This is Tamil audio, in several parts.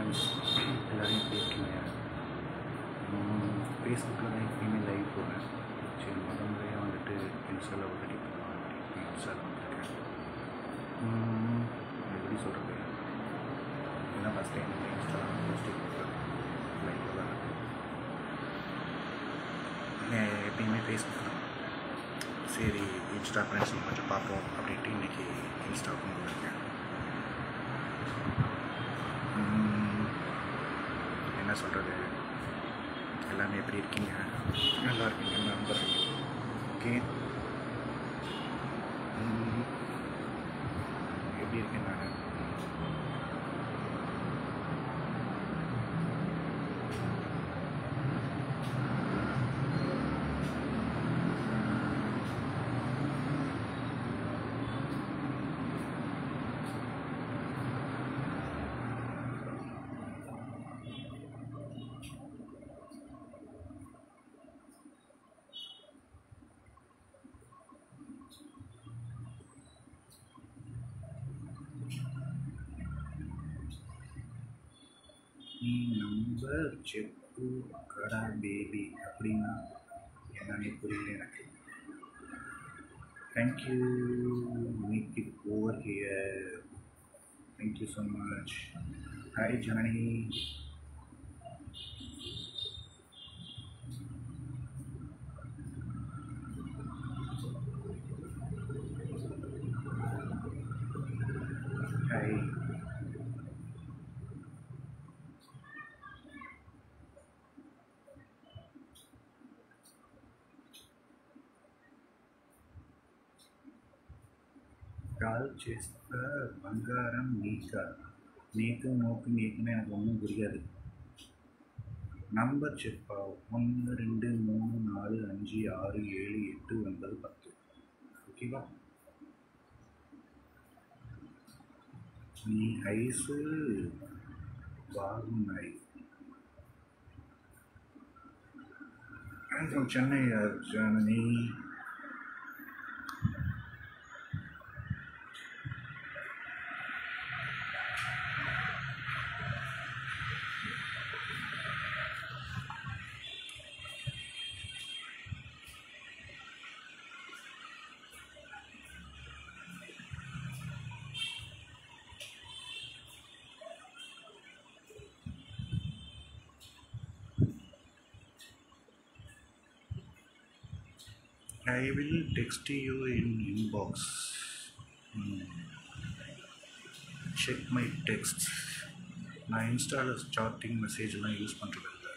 ஃப்ரெண்ட்ஸ் எல்லோரும் எப்படி இருக்கீங்க ஃபேஸ்புக்கில் தான் எப்பயுமே லைவ் போடுறேன் சரி முத முறையாக வந்துட்டு இன்ஸ்டாவில் ஒரு ரெடி பண்ணலாம் இப்போ இன்ஸ்டாவில் வந்திருக்கேன் உம், எப்படி சொல்கிறது இதுதான் ஃபஸ்ட் டைம் இன்ஸ்டாவில் போஸ்டிங் போடுறேன் லைவில் தான் நான் எப்பயுமே ஃபேஸ்புக் தான் சரி இன்ஸ்டா ஃப்ரெண்ட்ஸ் கொஞ்சம் பார்ப்போம் அப்படின்ட்டு இன்றைக்கி இன்ஸ்டா கொண்டு வந்திருக்கேன் உம், என்ன சொல்கிறது எல்லாமே எப்படி இருக்கீங்க நல்லா இருக்கீங்கன்னு நம்புகிறேன் ஓகே உம், எப்படி இருக்கேன் நான் நீ நம்பர் செப்பு கடா பேபி அப்படின்னா என்னன்னே புரியல எனக்கு thank you make it over here thank you so much hi Janani hi call చేస్తా బంగారం నీక నీకు నోకు నీకుன்னு எனக்கு ஒன்றும் புரியாது நம்பர் చెప్పావు ஒன்று ரெண்டு மூணு நாலு அஞ்சு ஆறு ஏழு எட்டு ஒன்பது பத்து ஓகேவா నీ ఐసు బాగున్నాయి I'm from Chennai, uh, Germany. I will text you in inbox. Hmm. Check my texts. நான் இன்ஸ்டாவில் சாட்டிங் மெசேஜ்லாம் யூஸ் பண்ணுறது இல்லை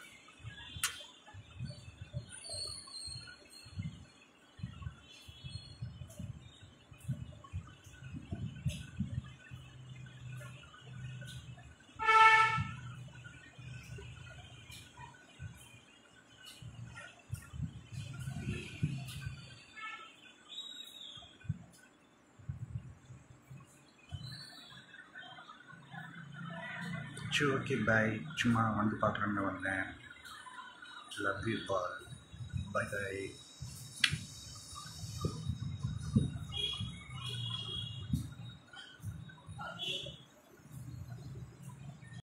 சரி ஓகே பாய் சும்மா வந்து பார்க்குறேன்னு வந்தேன் லவ் யூ பால் பை பாய்